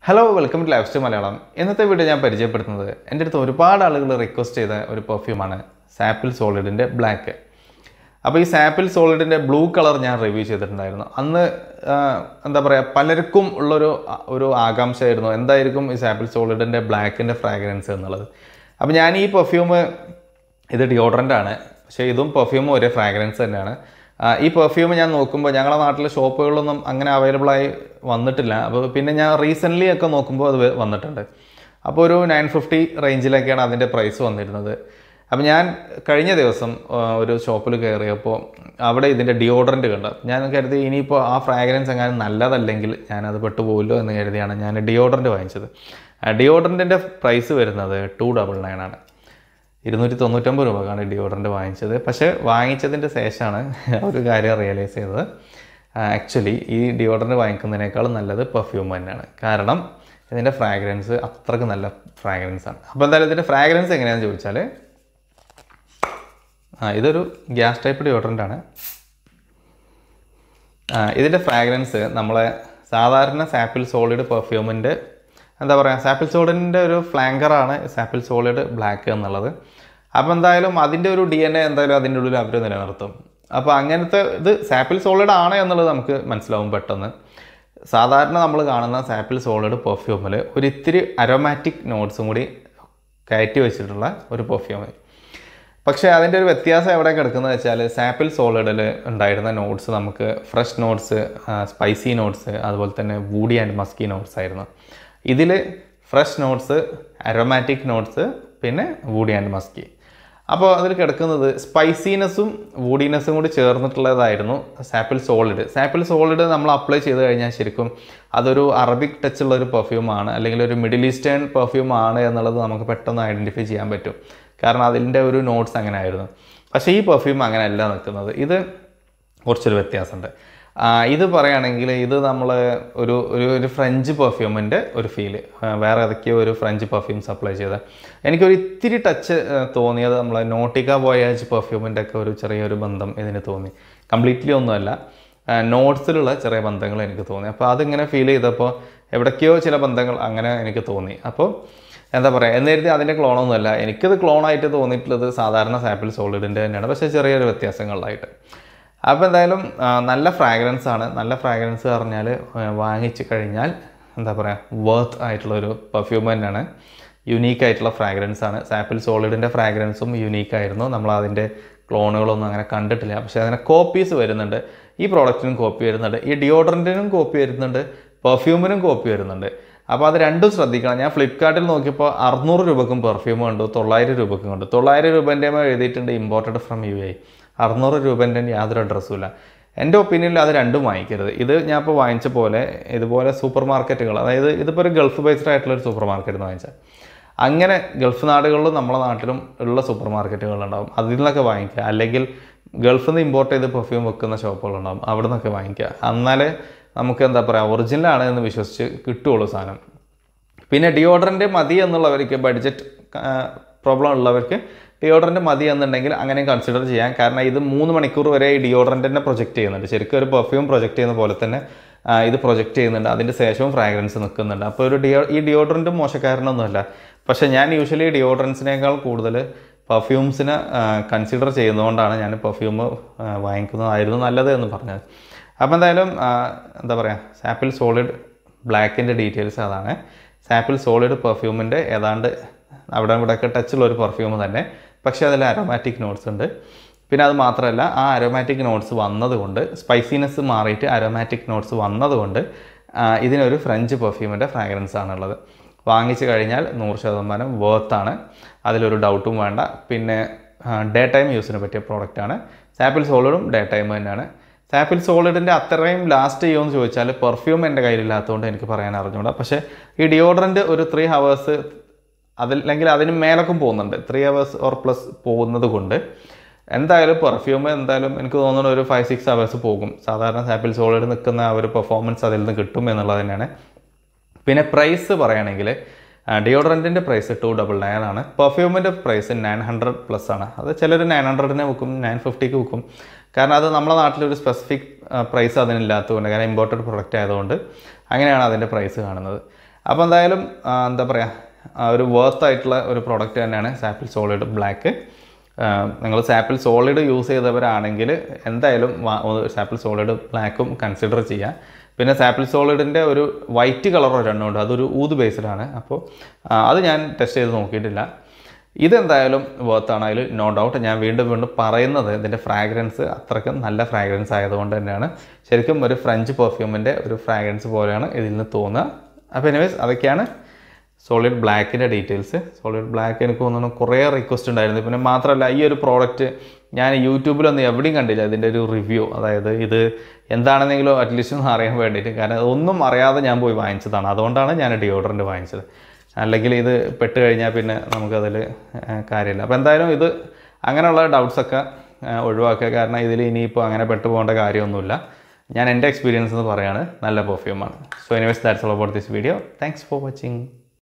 hello welcome to lifestyle Malayalam ഇന്നത്തെ video ഞാൻ പരിചയപ്പെടുത്തുന്നത് എൻ്റെ അടുത്ത് ഒരുപാട് ആളുകൾ റിക്വസ്റ്റ് ചെയ്ത ഒരു പെർഫ്യൂമാണ് സാപ്പിൾ സോളിഡിൻ്റെ ബ്ലാക്ക് അപ്പോൾ ഈ സാപ്പിൾ സോളിഡിൻ്റെ ബ്ലൂ കളർ ഞാൻ റിവ്യൂ ചെയ്തിട്ടുണ്ടായിരുന്നു അന്ന് ആ, എന്താ പറയുക പലർക്കും ഉള്ളൊരു ആ, ഒരു ആകാംക്ഷയായിരുന്നു എന്തായിരിക്കും ഈ സാപ്പിൾ സോളിഡിൻ്റെ ബ്ലാക്കിൻ്റെ ഫ്രാഗ്രൻസ് എന്നുള്ളത് അപ്പോൾ ഞാൻ ഈ പെർഫ്യൂം ഇത് ഡിയോഡറൻ്റ് ആണ് പക്ഷേ ഇതും പെർഫ്യൂമും ഒരേ ഫ്രാഗ്രൻസ് തന്നെയാണ് ആ, ഈ പെർഫ്യൂം ഞാൻ നോക്കുമ്പോൾ ഞങ്ങളുടെ നാട്ടിലെ ഷോപ്പുകളിലൊന്നും അങ്ങനെ അവൈലബിൾ ആയി വന്നിട്ടില്ല അപ്പോൾ പിന്നെ ഞാൻ റീസെൻ്റ്ലി ഒക്കെ നോക്കുമ്പോൾ അത് വ- വന്നിട്ടുണ്ട് അപ്പോൾ ഒരു നയൻ ഫിഫ്റ്റി റേഞ്ചിലൊക്കെയാണ് അതിൻ്റെ പ്രൈസ് വന്നിരുന്നത് അപ്പോൾ ഞാൻ കഴിഞ്ഞ ദിവസം ആ, ഒരു ഷോപ്പിൽ കയറിയപ്പോൾ അവിടെ ഇതിൻ്റെ ഡിയോഡറൻറ്റ് കണ്ടു ഞാൻ കരുതി ഇനിയിപ്പോൾ ആ ഫ്രാഗ്രൻസ് എങ്ങാനും നല്ലതല്ലെങ്കിൽ ഞാനത് പെട്ടുപോകുമല്ലോ എന്ന് കരുതിയാണ് ഞാൻ ഡിയോഡറൻറ്റ് വാങ്ങിച്ചത് ഡിയോഡറൻറ്റിൻ്റെ പ്രൈസ് വരുന്നത് ടു ഡബിൾ നയൻ ആണ് ഇരുന്നൂറ്റി തൊണ്ണൂറ്റൊമ്പത് രൂപക്കാണ് ഡിയോഡറൻറ്റ് വാങ്ങിച്ചത് പക്ഷേ വാങ്ങിച്ചതിൻ്റെ ശേഷമാണ് ഒരു കാര്യം റിയലൈസ് ചെയ്തത് ആക്ച്വലി ഈ ഡിയോഡറൻറ്റ് വാങ്ങിക്കുന്നതിനേക്കാളും നല്ലത് പെർഫ്യൂം തന്നെയാണ് കാരണം ഇതിൻ്റെ ഫ്രാഗ്രൻസ് അത്രയ്ക്ക് നല്ല ഫ്രാഗ്രൻസ് ആണ് അപ്പോൾ എന്തായാലും ഇതിൻ്റെ ഫ്രാഗ്രൻസ് എങ്ങനെയാണെന്ന് ചോദിച്ചാൽ ആ ഇതൊരു ഗ്യാസ് ടൈപ്പ് ഡിയോഡറൻ്റ് ആണ് ആ, ഇതിൻ്റെ ഫ്രാഗ്രൻസ് നമ്മളെ സാധാരണ സാപ്പിൾ സോളിഡ് പെർഫ്യൂമിൻ്റെ എന്താ പറയുക സാപ്പിൾ സോളിഡിൻ്റെ ഒരു ഫ്ലാങ്കറാണ് സാപ്പിൾ സോളിഡ് ബ്ലാക്ക് എന്നുള്ളത് അപ്പോൾ എന്തായാലും അതിൻ്റെ ഒരു ഡി എൻ എ എന്തായാലും അതിൻ്റെ ഉള്ളിൽ അവർ നിലനിർത്തും അപ്പോൾ അങ്ങനത്തെ ഇത് സാപ്പിൾ സോളിഡ് ആണ് എന്നുള്ളത് നമുക്ക് മനസ്സിലാവും പെട്ടെന്ന് സാധാരണ നമ്മൾ കാണുന്ന സാപ്പിൾ സോളിഡ് പെർഫ്യൂമിൽ ഒരു ഇത്തിരി അരോമാറ്റിക് നോട്ട്സും കൂടി കയറ്റി വെച്ചിട്ടുള്ള ഒരു പെർഫ്യൂം പക്ഷേ അതിൻ്റെ ഒരു വ്യത്യാസം എവിടെ കിടക്കുന്നത് വെച്ചാൽ സാപ്പിൾ സോളിഡിൽ ഉണ്ടായിരുന്ന നോട്ട്സ് നമുക്ക് ഫ്രഷ് നോട്ട്സ് സ്പൈസി നോട്ട്സ് അതുപോലെ തന്നെ വൂഡി ആൻഡ് മസ്കി നോട്ട്സ് ആയിരുന്നു ഇതിൽ ഫ്രഷ് നോട്ട്സ് അരോമാറ്റിക് നോട്ട്സ് പിന്നെ വൂഡി ആൻഡ് മസ്കി അപ്പോൾ അതിൽ കിടക്കുന്നത് സ്പൈസിനെസ്സും വൂഡിനെസ്സും കൂടി ചേർന്നിട്ടുള്ളതായിരുന്നു സാപ്പിൾ സോളിഡ് സാപ്പിൾ സോളിഡ് നമ്മൾ അപ്ലൈ ചെയ്ത് കഴിഞ്ഞാൽ ശരിക്കും അതൊരു അറബിക് ടച്ചുള്ള ഒരു പെർഫ്യൂമാണ് അല്ലെങ്കിൽ ഒരു മിഡിൽ ഈസ്റ്റേൺ പെർഫ്യൂം ആണ് എന്നുള്ളത് നമുക്ക് പെട്ടെന്ന് ഐഡൻറ്റിഫൈ ചെയ്യാൻ പറ്റും കാരണം അതിൻ്റെ ഒരു നോട്ട്സ് അങ്ങനെ ആയിരുന്നു പക്ഷേ ഈ പെർഫ്യൂം അങ്ങനെയല്ല നിൽക്കുന്നത് ഇത് കുറച്ചൊരു വ്യത്യാസമുണ്ട് ആ, ഇത് പറയുകയാണെങ്കിൽ ഇത് നമ്മൾ ഒരു ഒരു ഒരു ഫ്രഞ്ച് പെർഫ്യൂമിൻ്റെ ഒരു ഫീല് വേറെ ഏതൊക്കെയോ ഒരു ഫ്രഞ്ച് പെർഫ്യൂം സപ്ലൈ ചെയ്ത എനിക്കൊരു ഇത്തിരി ടച്ച് തോന്നിയത് നമ്മൾ നോട്ടിക്ക വോയാജ് പെർഫ്യൂമിൻ്റെ ഒക്കെ ഒരു ചെറിയൊരു ബന്ധം ഇതിന് തോന്നി കംപ്ലീറ്റ്ലി ഒന്നുമല്ല നോട്ട്സിലുള്ള ചെറിയ ബന്ധങ്ങൾ എനിക്ക് തോന്നി അപ്പോൾ അതിങ്ങനെ ഫീൽ ചെയ്തപ്പോൾ എവിടേക്കോ ചില ബന്ധങ്ങൾ അങ്ങനെ എനിക്ക് തോന്നി അപ്പോൾ എന്താ പറയുക എന്ന് കരുതി അതിൻ്റെ ക്ലോണൊന്നുമല്ല എനിക്കത് ക്ലോണായിട്ട് തോന്നിയിട്ടുള്ളത് സാധാരണ സാപ്പിൾ സോളിഡിൻ്റെ തന്നെയാണ് പക്ഷേ ചെറിയൊരു വ്യത്യാസങ്ങളിലായിട്ട് അപ്പോൾ എന്തായാലും ആ, നല്ല ഫ്രാഗ്രൻസ് ആണ് നല്ല ഫ്രാഗ്രൻസ് പറഞ്ഞാൽ വാങ്ങിച്ച് കഴിഞ്ഞാൽ എന്താ പറയുക വർത്ത് ആയിട്ടുള്ളൊരു പെർഫ്യൂം തന്നെയാണ് യുണീക്ക് ആയിട്ടുള്ള ഫ്രാഗ്രൻസ് ആണ് സാപ്പിൾ സോളിഡിൻ്റെ ഫ്രാഗ്രൻസും യുണീക്ക് ആയിരുന്നു നമ്മൾ അതിൻ്റെ ക്ലോണുകളൊന്നും അങ്ങനെ കണ്ടിട്ടില്ല പക്ഷേ അതിന് കോപ്പീസ് വരുന്നുണ്ട് ഈ പ്രോഡക്റ്റിനും കോപ്പി വരുന്നുണ്ട് ഈ ഡിയോഡറൻറ്റിനും കോപ്പി വരുന്നുണ്ട് പെർഫ്യൂമിനും കോപ്പി വരുന്നുണ്ട് അപ്പോൾ അത് രണ്ടും ശ്രദ്ധിക്കണം ഞാൻ ഫ്ലിപ്കാർട്ടിൽ നോക്കിയപ്പോൾ അറുന്നൂറ് രൂപക്കും പെർഫ്യൂം കണ്ടു തൊള്ളായിരം രൂപക്കും കണ്ടു തൊള്ളായിരം രൂപേൻ്റെ എഴുതിയിട്ടുണ്ട് ഇമ്പോർട്ടഡ് ഫ്രം യു എ അറുന്നൂറ് രൂപേൻ്റെ യാതൊരു അഡ്രസ്സും ഇല്ല എൻ്റെ ഒപ്പീനിയനിൽ അത് രണ്ടും വാങ്ങിക്കരുത് ഇത് ഞാൻ ഇപ്പോൾ വാങ്ങിച്ച പോലെ ഇതുപോലെ സൂപ്പർ മാർക്കറ്റുകൾ അതായത് ഇതിപ്പോൾ ഒരു ഗൾഫ് ബേസ്ഡ് ആയിട്ടുള്ള ഒരു സൂപ്പർ മാർക്കറ്റിൽ നിന്ന് വാങ്ങിച്ചാൽ അങ്ങനെ ഗൾഫ് നാടുകളിലും നമ്മളെ നാട്ടിലും ഉള്ള സൂപ്പർ മാർക്കറ്റുകളുണ്ടാവും അതിൽ നിന്നൊക്കെ വാങ്ങിക്കുക അല്ലെങ്കിൽ ഗൾഫിൽ നിന്ന് ഇമ്പോർട്ട് ചെയ്ത് പെർഫ്യൂം വെക്കുന്ന ഷോപ്പുകളുണ്ടാവും അവിടെ നിന്നൊക്കെ വാങ്ങിക്കുക എന്നാലേ നമുക്ക് എന്താ പറയുക ഒറിജിനലാണ് എന്ന് വിശ്വസിച്ച് കിട്ടുള്ളൂ സാധനം പിന്നെ ഡിയോഡറൻറ്റ് മതി എന്നുള്ളവർക്ക് ബഡ്ജറ്റ് പ്രോബ്ലം ഉള്ളവർക്ക് ഡിയോഡറൻറ്റ് മതി എന്നുണ്ടെങ്കിൽ അങ്ങനെ കൺസിഡർ ചെയ്യാം കാരണം ഇത് മൂന്ന് മണിക്കൂർ വരെ ഈ ഡിയോഡറൻറ്റിനെ പ്രൊജക്റ്റ് ചെയ്യുന്നുണ്ട് ശരിക്കും ഒരു പെർഫ്യൂം പ്രൊജക്റ്റ് ചെയ്യുന്ന പോലെ തന്നെ ആ, ഇത് പ്രൊജക്റ്റ് ചെയ്യുന്നുണ്ട് അതിൻ്റെ ശേഷവും ഫ്രാഗ്രൻസ് നിൽക്കുന്നുണ്ട് അപ്പോൾ ഒരു ഡിയോ ഈ ഡിയോഡറൻറ്റും മോശക്കാരനൊന്നുമല്ല പക്ഷേ ഞാൻ യൂഷ്വലി ഡിയോഡറൻസിനേക്കാൾ കൂടുതൽ പെർഫ്യൂംസിനെ കൺസിഡർ ചെയ്യുന്നതുകൊണ്ടാണ് ഞാൻ പെർഫ്യൂം വാങ്ങിക്കുന്നതായിരുന്നു നല്ലത് എന്ന് പറഞ്ഞത് അപ്പോൾ എന്തായാലും ആ, എന്താ പറയുക സാപ്പിൾ സോളിഡ് ബ്ലാക്കിൻ്റെ ഡീറ്റെയിൽസ് അതാണ് സാപ്പിൾ സോളിഡ് പെർഫ്യൂമിൻ്റെ ഏതാണ്ട് അവിടെ ഇവിടെയൊക്കെ ടച്ചുള്ള ഒരു പെർഫ്യൂം തന്നെ പക്ഷേ അതിൽ അരോമാറ്റിക് നോട്ട്സ് ഉണ്ട് പിന്നെ അത് മാത്രമല്ല ആ അരോമാറ്റിക് നോട്ട്സ് വന്നതുകൊണ്ട് സ്പൈസിനെസ് മാറിയിട്ട് അരോമാറ്റിക് നോട്ട്സ് വന്നതുകൊണ്ട് ആ, ഇതിനൊരു ഫ്രഞ്ച് പെർഫ്യൂമിൻ്റെ ഫ്രാഗ്രൻസ് ആണുള്ളത് വാങ്ങിച്ചു കഴിഞ്ഞാൽ നൂറ് ശതമാനം വേർത്താണ് അതിലൊരു ഡൗട്ടും വേണ്ട പിന്നെ ഡേ ടൈം യൂസിന് പറ്റിയ പ്രോഡക്റ്റാണ് സാപ്പിൾ സോളിഡും ഡേ ടൈം തന്നെയാണ് സാപ്പിൾ സോളിഡിൻ്റെ അത്രയും ലാസ്റ്റ് ചെയ്യുമെന്ന് ചോദിച്ചാൽ പെർഫ്യൂം എൻ്റെ കയ്യിലില്ലാത്തതുകൊണ്ട് എനിക്ക് പറയാൻ അറിഞ്ഞൂടാ പക്ഷേ ഈ ഡിയോഡറൻറ്റ് ഒരു ത്രീ ഹവേഴ്സ് അതില്ലെങ്കിൽ അതിന് മേലൊക്കെ പോകുന്നുണ്ട് ത്രീ ഹവേഴ്സ് ഓർ പ്ലസ് പോകുന്നത് കൊണ്ട് എന്തായാലും പെർഫ്യൂം എന്തായാലും എനിക്ക് തോന്നുന്നു ഒരു ഫൈവ് സിക്സ് ഹവേഴ്സ് പോകും സാധാരണ സാപ്പിൾ സോളിഡ് നിൽക്കുന്ന ആ ഒരു പെർഫോമൻസ് അതിൽ നിന്ന് കിട്ടും എന്നുള്ളത് തന്നെയാണ് പിന്നെ പ്രൈസ് പറയുകയാണെങ്കിൽ ഡിയോഡറൻറ്റിൻ്റെ പ്രൈസ് ടു ഡബിൾ നയൻ ആണ് പെർഫ്യൂമിൻ്റെ പ്രൈസ് നയൻ ഹൺഡ്രഡ് പ്ലസ് ആണ് അത് ചിലർ നയൻ ഹൺഡ്രഡിന് വിൽക്കും നയൻ ഫിഫ്റ്റിക്ക് വിൽക്കും കാരണം അത് നമ്മുടെ നാട്ടിലൊരു സ്പെസിഫിക് പ്രൈസ് അതിനില്ലാത്തതുകൊണ്ട് കാരണം ഇമ്പോർട്ടഡ് പ്രൊഡക്റ്റ് ആയതുകൊണ്ട് അങ്ങനെയാണ് അതിൻ്റെ പ്രൈസ് കാണുന്നത് അപ്പോൾ എന്തായാലും ആ, എന്താ പറയുക ആ ഒരു വർത്ത് ആയിട്ടുള്ള ഒരു പ്രോഡക്റ്റ് തന്നെയാണ് സാപ്പിൾ സോളിഡ് ബ്ലാക്ക് നിങ്ങൾ സാപ്പിൾ സോളിഡ് യൂസ് ചെയ്തവരാണെങ്കിൽ എന്തായാലും സാപ്പിൾ സോളിഡ് ബ്ലാക്കും കൺസിഡർ ചെയ്യാം പിന്നെ സാപ്പിൾ സോളിഡിൻ്റെ ഒരു വൈറ്റ് കളർ ഒരെണ്ണം ഉണ്ട് അതൊരു ഊത് ബേസ്ഡ് ആണ് അപ്പോൾ ആ, അത് ഞാൻ ടെസ്റ്റ് ചെയ്ത് നോക്കിയിട്ടില്ല ഇതെന്തായാലും വർത്താണ് അതിൽ നോ ഡൗട്ട് ഞാൻ വീണ്ടും വീണ്ടും പറയുന്നത് ഇതിൻ്റെ ഫ്രാഗ്രൻസ് അത്രയ്ക്കും നല്ല ഫ്രാഗ്രൻസ് ആയതുകൊണ്ട് തന്നെയാണ് ശരിക്കും ഒരു ഫ്രഞ്ച് പെർഫ്യൂമിൻ്റെ ഒരു ഫ്രാഗ്രൻസ് പോലെയാണ് ഇതിൽ നിന്ന് തോന്നുക അപ്പോൾ എനിവേസ് അതൊക്കെയാണ് സോളിഡ് ബ്ലാക്കിൻ്റെ ഡീറ്റെയിൽസ് സോളിഡ് ബ്ലാക്ക് എനിക്ക് തോന്നുന്നു കുറേ റിക്വസ്റ്റ് ഉണ്ടായിരുന്നു പിന്നെ മാത്രമല്ല ഈ ഒരു പ്രോഡക്റ്റ് ഞാൻ യൂട്യൂബിലൊന്നും എവിടെയും കണ്ടില്ല ഇതിൻ്റെ ഒരു റിവ്യൂ അതായത് ഇത് എന്താണെന്നെങ്കിലും അറ്റ്ലീസ്റ്റ് ഒന്ന് അറിയാൻ വേണ്ടിയിട്ട് കാരണം ഒന്നും അറിയാതെ ഞാൻ പോയി വാങ്ങിച്ചതാണ് അതുകൊണ്ടാണ് ഞാൻ ഡിയോഡറൻറ്റ് വാങ്ങിച്ചത് അല്ലെങ്കിൽ ഇത് പെട്ട് കഴിഞ്ഞാൽ പിന്നെ നമുക്കതിൽ കാര്യമില്ല അപ്പോൾ എന്തായാലും ഇത് അങ്ങനെയുള്ള ഡൗട്ട്സൊക്കെ ഒഴിവാക്കുക കാരണം ഇതിൽ ഇനിയിപ്പോൾ അങ്ങനെ പെട്ട് പോകേണ്ട കാര്യമൊന്നുമില്ല ഞാൻ എൻ്റെ എക്സ്പീരിയൻസ് എന്ന് പറയാണ് നല്ല പെർഫ്യൂമാണ് so anyways that's all about this video thanks for watching